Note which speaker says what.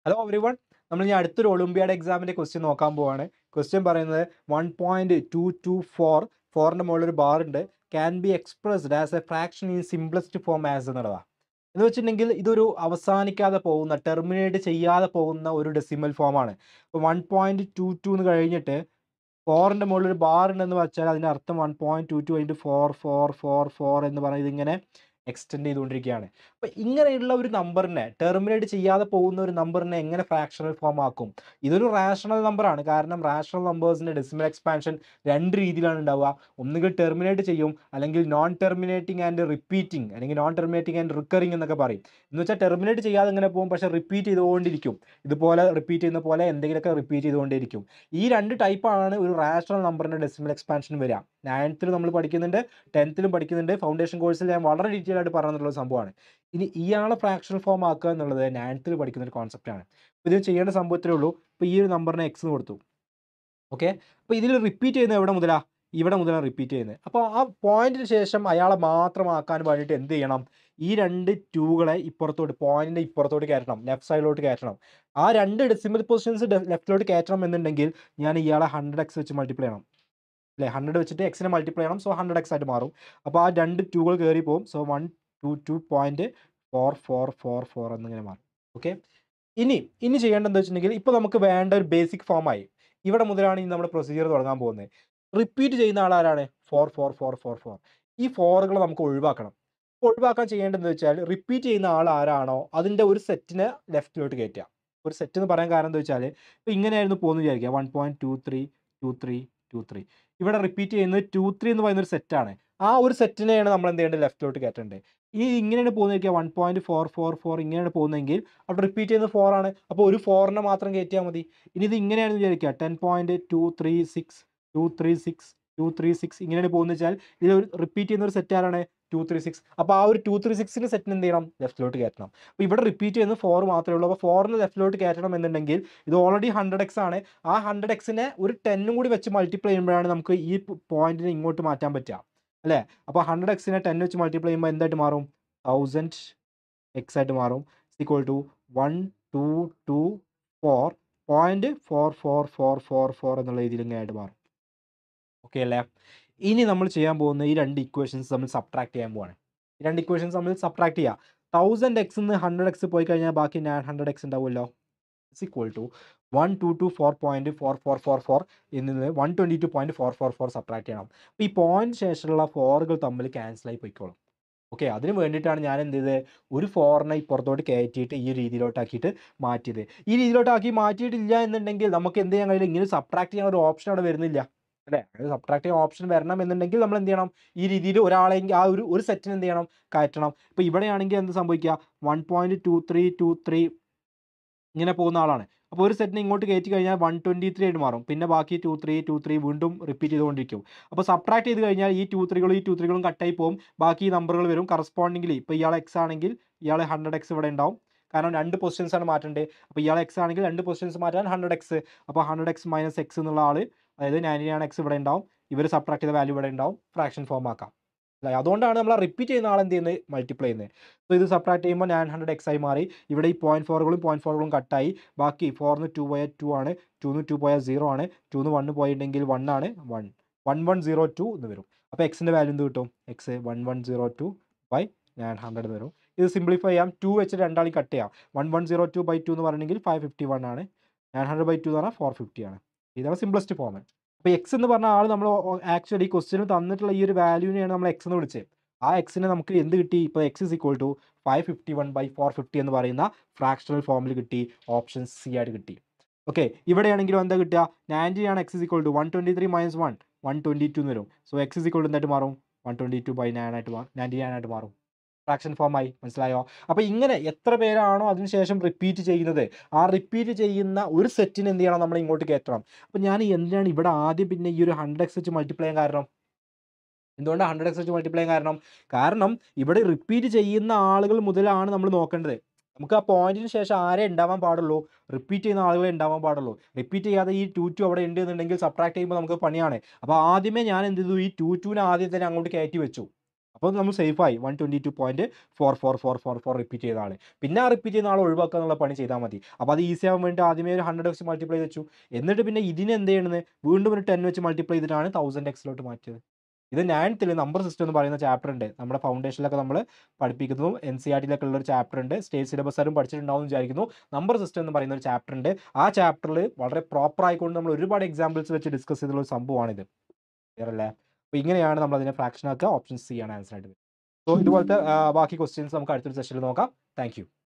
Speaker 1: hello every one നമ്മൾ ഇനി അടുത്തൊരു ഒളിമ്പിയാഡ് എക്സാമിൻ്റെ ക്വസ്റ്റ്യൻ നോക്കാൻ പോവാണ് ക്വസ്റ്റ്യൻ പറയുന്നത് one point two two four ഫോറിൻ്റെ മുകളിൽ ഒരു ബാർ ഉണ്ട് can be expressed as a fraction in simplest form as എന്നുള്ളതാണ് എന്ന് വെച്ചിട്ടുണ്ടെങ്കിൽ ഇതൊരു അവസാനിക്കാതെ പോകുന്ന ടെർമിനേറ്റ് ചെയ്യാതെ പോകുന്ന ഒരു ഡെസിമൽ ഫോമാണ് ഇപ്പോൾ വൺ പോയിൻറ്റ് ടു ടു എന്ന് കഴിഞ്ഞിട്ട് ഫോറിൻ്റെ മുകളിൽ ഒരു ബാർ ഉണ്ടെന്ന് വെച്ചാൽ അതിൻ്റെ അർത്ഥം വൺ പോയിൻറ്റ് ടു ടു അതിൻ്റെ ഫോർ ഫോർ ഫോർ ഫോർ എന്ന് പറഞ്ഞ് ഇതിങ്ങനെ എക്സ്റ്റെൻഡ് ചെയ്തുകൊണ്ടിരിക്കുകയാണ് അപ്പോൾ ഇങ്ങനെയുള്ള ഒരു നമ്പറിനെ ടെർമിനേറ്റ് ചെയ്യാതെ പോകുന്ന ഒരു നമ്പറിനെ എങ്ങനെ ഫ്രാക്ഷണൽ ഫോം ആക്കും ഇതൊരു റാഷണൽ നമ്പറാണ് കാരണം റാഷണൽ നമ്പേഴ്സിൻ്റെ ഡെസിമൽ എക്സ്പാൻഷൻ രണ്ട് രീതിയിലാണ് ഉണ്ടാവുക ഒന്നുകിൽ ടെർമിനേറ്റ് ചെയ്യും അല്ലെങ്കിൽ നോൺ ടെർമിനേറ്റിംഗ് ആൻഡ് റിപ്പീറ്റിംഗ് അല്ലെങ്കിൽ നോൺ ടെർമിനേറ്റിംഗ് ആൻഡ് റിക്കറിംഗ് എന്നൊക്കെ പറയും എന്ന് വെച്ചാൽ ടെർമിനേറ്റ് ചെയ്യാതെ ഇങ്ങനെ പോകും പക്ഷേ റിപ്പീറ്റ് ചെയ്തുകൊണ്ടിരിക്കും ഇതുപോലെ റിപ്പീറ്റ് ചെയ്യുന്ന പോലെ എന്തെങ്കിലുമൊക്കെ റിപ്പീറ്റ് ചെയ്തുകൊണ്ടിരിക്കും ഈ രണ്ട് ടൈപ്പാണ് ഒരു റാഷണൽ നമ്പറിൻ്റെ ഡെസിമൽ എക്സ്പാൻഷൻ വരിക നയൻത്തിൽ നമ്മൾ പഠിക്കുന്നുണ്ട് ടെൻത്തിലും പഠിക്കുന്നുണ്ട് ഫൗണ്ടേഷൻ കോഴ്സിൽ ഞാൻ വളരെ ഡീറ്റെയിൽ ആയിട്ട് പറഞ്ഞിട്ടുള്ള സംഭവമാണ് ഇനി ഇയാളെ ഫ്രാക്ഷണൽ ഫോം ആക്കുക എന്നുള്ളത് നയൻത്തിൽ പഠിക്കുന്ന ഒരു കോൺസെപ്റ്റാണ് ഇത് ചെയ്യേണ്ട സംഭവത്തിലേ ഉള്ളൂ ഇപ്പോൾ ഈ ഒരു നമ്പറിനെ എക്സ് എന്ന് കൊടുത്തു ഓക്കെ അപ്പോൾ ഇതിൽ റിപ്പീറ്റ് ചെയ്യുന്നത് എവിടെ മുതലാ ഇവിടെ മുതലാണ് റിപ്പീറ്റ് ചെയ്യുന്നത് അപ്പോൾ ആ പോയിന്റിന് ശേഷം അയാളെ മാത്രമാക്കാൻ വേണ്ടിയിട്ട് എന്ത് ചെയ്യണം ഈ രണ്ട് ടൂകളെ ഇപ്പുറത്തോട്ട് പോയിന്റിൻ്റെ ഇപ്പുറത്തോട്ട് കയറ്റണം ലെഫ്റ്റ് സൈഡിലോട്ട് കയറ്റണം ആ രണ്ട് ഡെസിമൽ പൊസിഷൻസ് ലെഫ്റ്റിലോട്ട് കയറ്റണം എന്നുണ്ടെങ്കിൽ ഞാൻ ഇയാളെ ഹൺഡ്രഡ് എക്സ് വെച്ച് മൾട്ടിപ്ലൈ ചെയ്യണം അല്ലേ ഹൺഡ്രഡ് വെച്ചിട്ട് എക്സിനെ മൾട്ടിപ്ലൈ ചെയ്യണം സോ ഹൺഡ്രഡ് എക്സ് ആയിട്ട് മാറും അപ്പോൾ ആ രണ്ട് ടൂകൾ കയറി പോകും so one two two point four four four four എന്നിങ്ങനെ മാറും ഓക്കെ ഇനി ഇനി ചെയ്യേണ്ടത് എന്താ വെച്ചിട്ടുണ്ടെങ്കിൽ ഇപ്പോൾ നമുക്ക് വേണ്ട ഒരു ബേസിക് ഫോമായി ഇവിടെ മുതലാണ് ഇനി നമ്മുടെ പ്രൊസീജിയർ തുടങ്ങാൻ പോകുന്നത് റിപ്പീറ്റ് ചെയ്യുന്ന ആളാരാണ് four four four four four ഈ ഫോറുകൾ നമുക്ക് ഒഴിവാക്കണം ഒഴിവാക്കാൻ ചെയ്യേണ്ടതെന്ന് വെച്ചാൽ റിപ്പീറ്റ് ചെയ്യുന്ന ആൾ ആരാണോ അതിൻ്റെ ഒരു സെറ്റിനെ ലെഫ്റ്റിലോട്ട് കയറ്റുക ഒരു സെറ്റ് എന്ന് പറയാൻ കാരണം എന്താ വെച്ചാൽ ഇപ്പോൾ ഇങ്ങനെയായിരുന്നു പോകുന്നത് വിചാരിക്കുക one point two three two three two three ഇവിടെ റിപ്പീറ്റ് ചെയ്യുന്നത് ടു ത്രീ എന്ന് പറയുന്ന ഒരു സെറ്റാണ് ആ ഒരു സെറ്റിനെയാണ് നമ്മൾ എന്ത് ചെയ്യേണ്ടത് ലെഫ്റ്റിലോട്ട് കയറ്റേണ്ടത് ഈ ഇങ്ങനെയാണ് പോകുന്നത് one point four four four ഇങ്ങനെയാണ് പോകുന്നതെങ്കിൽ അവിടെ റിപ്പീറ്റ് ചെയ്യുന്നത് ഫോർ ആണ് അപ്പോൾ ഒരു ഫോറിനെ മാത്രം കയറ്റിയാൽ മതി ഇനി ഇത് ഇങ്ങനെയാണെന്ന് വിചാരിക്കുക ten point two three six two three six two three six ഇങ്ങനെയാണ് പോകുന്നത് വെച്ചാൽ ഇത് ഒരു റിപ്പീറ്റ് ചെയ്യുന്ന ഒരു സെറ്റ് ആരാണ് ടു ത്രീ സിക്സ് അപ്പോൾ ആ ഒരു ടു ത്രീ സിക്സിൻ്റെ സെറ്റിന് എന്ത് ചെയ്യണം ലെഫ്റ്റിലോട്ട് കയറ്റണം അപ്പോൾ ഇവിടെ റിപ്പീറ്റ് ചെയ്യുന്നത് ഫോർ മാത്രമേ ഉള്ളൂ അപ്പോൾ ഫോറിന് ലെഫ്റ്റിലോട്ട് കയറ്റണം എന്നുണ്ടെങ്കിൽ ഇത് ഓൾറെഡി ഹൺഡ്രഡ് എക്സ് ആണ് ആ ഹൺഡ്രഡ് എക്സിനെ ഒരു ടെന്നും കൂടി വെച്ച് മൾട്ടിപ്ലൈ ചെയ്യുമ്പോഴാണ് നമുക്ക് ഈ പോയിന്റിനെ ഇങ്ങോട്ട് മാറ്റാൻ പറ്റുക അല്ലേ അപ്പോൾ ഹൺഡ്രഡ് എക്സിനെ ടെൻ വെച്ച് മൾട്ടിപ്ലൈ ചെയ്യുമ്പോൾ എന്തായിട്ട് മാറും തൗസൻഡ് എക്സ് ആയിട്ട് മാറും equal to one two two four point four four four four four എന്നുള്ള രീതിയിൽ ഇങ്ങനെ ആയിട്ട് മാറും ഓക്കെ അല്ലേ ഇനി നമ്മൾ ചെയ്യാൻ പോകുന്ന ഈ രണ്ട് ഇക്വേഷൻസ് നമ്മൾ സബ്ട്രാക്ട് ചെയ്യാൻ പോവാണ് ഈ രണ്ട് ഇക്വേഷൻസ് നമ്മൾ സബ്ട്രാക്ട് ചെയ്യുക തൗസൻഡ് എക്സ് നിന്ന് ഹൺഡ്രഡ് എക്സ് പോയി കഴിഞ്ഞാൽ ബാക്കി നയൻ ഹൺഡ്രഡ് എക്സ് ഉണ്ടാവുമല്ലോ is equal to one two two four point four four four four എന്നിന്ന് one twenty two point four four four subtract ചെയ്യണം അപ്പോൾ ഈ പോയിന്റ് ശേഷമുള്ള ഫോറുകൾ തമ്മിൽ ക്യാൻസലായി പോയിക്കോളും ഓക്കെ അതിന് വേണ്ടിയിട്ടാണ് ഞാൻ എന്ത് ചെയ്തത് ഒരു ഫോറിനെ ഇപ്പുറത്തോട്ട് കയറ്റിയിട്ട് ഈ രീതിയിലോട്ടാക്കിയിട്ട് മാറ്റിയത് ഈ രീതിയിലോട്ടാക്കി മാറ്റിയിട്ടില്ല എന്നുണ്ടെങ്കിൽ നമുക്ക് എന്ത് ചെയ്യാൻ കഴിയില്ല ഇങ്ങനെ സബ്ട്രാക്ട് ചെയ്യാൻ ഒരു ഓപ്ഷൻ അവിടെ വരുന്നില്ല അല്ലേ അത് സബ്ട്രാക്ട് ചെയ്യാൻ ഓപ്ഷൻ വരണം എന്നുണ്ടെങ്കിൽ നമ്മൾ എന്ത് ചെയ്യണം ഈ രീതിയിൽ ഒരാളെങ്കിൽ ആ ഒരു ഒരു സെറ്റിന് എന്ത് ചെയ്യണം കയറ്റണം ഇപ്പോൾ ഇവിടെയാണെങ്കിൽ എന്ത് സംഭവിക്കുക one point two three two three ഇങ്ങനെ പോകുന്ന ആളാണ് അപ്പോൾ ഒരു സെറ്റിനെ ഇങ്ങോട്ട് കയറ്റി കഴിഞ്ഞാൽ വൺ ട്വൻറ്റി ത്രീ ആയിട്ട് മാറും പിന്നെ ബാക്കി ടു ത്രീ ടു ത്രീ വീണ്ടും റിപ്പീറ്റ് ചെയ്തുകൊണ്ടിരിക്കും അപ്പോൾ സബ്ട്രാക്ട് ചെയ്ത് കഴിഞ്ഞാൽ ഈ ടു ത്രീകളും ഈ ടു ത്രീകളും കട്ടായി പോകും ബാക്കി നമ്പറുകൾ വരും കറസ്പോണ്ടിങ്ങിലി ഇപ്പോൾ ഇയാൾ എക്സ് ആണെങ്കിൽ ഇയാൾ ഹൺഡ്രഡ് എക്സ് ഇവിടെ ഉണ്ടാവും കാരണം രണ്ട് പൊസിഷൻസ് ആണ് മാറ്റേണ്ടത് അപ്പോൾ ഇയാൾ എക്സ് ആണെങ്കിൽ രണ്ട് പൊസിഷൻസ് മാറ്റാൻ ഹൺഡ്രഡ് എക്സ് അപ്പോൾ ഹൺഡ്രഡ് എക്സ് മൈനസ് എക്സ് എന്നുള്ള ആൾ അതായത് നയൻറ്റി നയൻ എക്സ് ഇവിടെ ഉണ്ടാവും ഇവർ സബ്ട്രാക്ട് ചെയ്ത വാല്യൂ ഇവിടെ ഉണ്ടാവും ഫ്രാക്ഷൻ ഫോം ആക്കാം അല്ലേ അതുകൊണ്ടാണ് നമ്മൾ റിപ്പീറ്റ് ചെയ്യുന്ന ആൾ എന്ത് ചെയ്യുന്നത് മൾട്ടിപ്ലൈ ചെയ്യുന്നത് സോ ഇത് സബ്ട്രാക്ട് ചെയ്യുമ്പോൾ നയൻ ഹൺഡ്രഡ് എക്സ് ആയി മാറി ഇവിടെ ഈ പോയിൻറ്റ് ഫോറുകളും പോയിൻറ്റ് ഫോറുകളും കട്ടായി ബാക്കി ഫോറിന് ടു പോയാൽ ടു ആണ് ടൂന്ന് ടു പോയാൽ സീറോ ആണ് ടൂന്ന് വണ്ണ് പോയിട്ടുണ്ടെങ്കിൽ വൺ ആണ് one one one zero two എന്ന് വരും അപ്പോൾ എക്സിൻ്റെ വാല്യൂ എന്ത് കിട്ടും x one one zero two by nine hundred എന്ന് വരും ഇത് സിംപ്ലിഫൈ ചെയ്യാം ടു വെച്ച് രണ്ടാളി കട്ട് ചെയ്യാം one one zero two by two എന്ന് പറഞ്ഞെങ്കിൽ ഫൈവ് ഫിഫ്റ്റി വൺ ആണ് നയൻ ഹൺഡ്രഡ് ബൈ ടു എന്ന് പറഞ്ഞാൽ ഫോർ ഫിഫ്റ്റി ആണ് ഇതാണ് സിംപ്ലസ്റ്റ് ഫോം അപ്പോൾ എക്സ് എന്ന് പറഞ്ഞ ആൾ നമ്മൾ ആക്ച്വലി ക്വസ്റ്റ്യൻ തന്നിട്ടുള്ള ഈ ഒരു വാല്യൂവിനെയാണ് നമ്മൾ എക്സ് എന്ന് വിളിച്ചത് ആ എക്സിന് നമുക്ക് എന്ത് കിട്ടി ഇപ്പോൾ x is equal to five fifty one by four fifty എന്ന് പറയുന്ന ഫ്രാക്ഷണൽ ഫോമിൽ കിട്ടി ഓപ്ഷൻ സി ആയിട്ട് കിട്ടി ഓക്കെ ഇവിടെയാണെങ്കിലും എന്താ കിട്ടുക നയൻറ്റി ആണ് x is equal to one twenty three minus one one twenty two എന്ന് വരും so x is equal to എന്തായിട്ട് മാറും one twenty two by nine ആയിട്ട് മാറും നയൻറ്റി നയൻ ആയിട്ട് മാറും ഫ്രാക്ഷൻ ഫോമായി മനസ്സിലായോ അപ്പോൾ ഇങ്ങനെ എത്ര പേരാണോ അതിനുശേഷം റിപ്പീറ്റ് ചെയ്യുന്നത് ആ റിപ്പീറ്റ് ചെയ്യുന്ന ഒരു സെറ്റിന് എന്ത് ചെയ്യണം നമ്മൾ ഇങ്ങോട്ട് കയറ്റണം അപ്പോൾ ഞാൻ എന്തിനാണ് ഇവിടെ ആദ്യം പിന്നെ ഈ ഒരു ഹൺഡ്രഡ് എക്സ് വെച്ച് മൾട്ടിപ്ലൈ ചെയ്യാൻ കാരണം എന്തുകൊണ്ടാണ് ഹൺഡ്രഡ് എക്സ് വെച്ച് മൾട്ടിപ്ലൈ ചെയ്യാൻ കാരണം കാരണം ഇവിടെ റിപ്പീറ്റ് ചെയ്യുന്ന ആളുകൾ മുതലാണ് നമ്മൾ നോക്കേണ്ടത് നമുക്ക് ആ പോയിന്റിന് ശേഷം ആരേ ഉണ്ടാവാൻ പാടുള്ളൂ റിപ്പീറ്റ് ചെയ്യുന്ന ആളുകളെ ഉണ്ടാവാൻ പാടുള്ളൂ റിപ്പീറ്റ് ചെയ്യാതെ ഈ ടു ടു അവിടെ ഉണ്ട് എന്നുണ്ടെങ്കിൽ സബ്ട്രാക്ട് ചെയ്യുമ്പോൾ നമുക്ക് പണിയാണ് അപ്പോൾ ആദ്യമേ ഞാൻ എന്ത് ചെയ്തു ഈ ടു ടുവിനെ ആദ്യം തന്നെ അങ്ങോട്ട് കയറ്റി വെച്ചു അപ്പോൾ നമ്മൾ സേഫായി one twenty two point four four four four four repeat ചെയ്ത ആൾ പിന്നെ ആ റിപ്പീറ്റ് ചെയ്യുന്ന ആൾ ഒഴിവാക്കുക എന്നുള്ള പണി ചെയ്താൽ മതി അപ്പോൾ അത് ഈസി ആവാൻ വേണ്ടി ആദ്യമേ ഒരു ഹൺഡ്രഡ് വെച്ച് മൾട്ടിപ്ലൈ വെച്ചു എന്നിട്ട് പിന്നെ ഇതിനെ എന്ത് ചെയ്യണമെന്ന് വീണ്ടും ഒരു ടെൻ വെച്ച് മൾട്ടിപ്ലൈ ചെയ്തിട്ടാണ് തൗസൻഡ് എക്സിലോട്ട് മാറ്റിയത് ഇത് നയൻത്തിൽ നമ്പർ സിസ്റ്റം എന്ന് പറയുന്ന ചാപ്റ്റർ ഉണ്ട് നമ്മുടെ ഫൗണ്ടേഷനിലൊക്കെ നമ്മൾ പഠിപ്പിക്കുന്നതും എൻ സി ആർ ടിയിലൊക്കെ ഉള്ള ഒരു ചാപ്റ്റർ ഉണ്ട് സ്റ്റേറ്റ് സിലബസ് ആരും പഠിച്ചിട്ടുണ്ടാവും എന്ന് വിചാരിക്കുന്നു നമ്പർ സിസ്റ്റം എന്ന് പറയുന്ന ഒരു ചാപ്റ്റർ ഉണ്ട് ആ ചാപ്റ്ററിൽ വളരെ പ്രോപ്പർ ആയിക്കൊണ്ട് നമ്മൾ ഒരുപാട് എക്സാമ്പിൾസ് വെച്ച് ഡിസ്കസ് ചെയ്തിട്ടുള്ള ഒരു സംഭവമാണിത് ക്ലിയർ അല്ലേ അപ്പോൾ ഇങ്ങനെയാണ് നമ്മൾ അതിനെ ഫ്രാക്ഷൻ ആക്കുക ഓപ്ഷൻ സി ആണ് ആൻസർ ആയിട്ട് വരുന്നത് സോ ഇതുപോലത്തെ ആ, ബാക്കി ക്വസ്റ്റ്യൻസ് നമുക്ക് അടുത്തൊരു സെഷനിൽ നോക്കാം താങ്ക് യു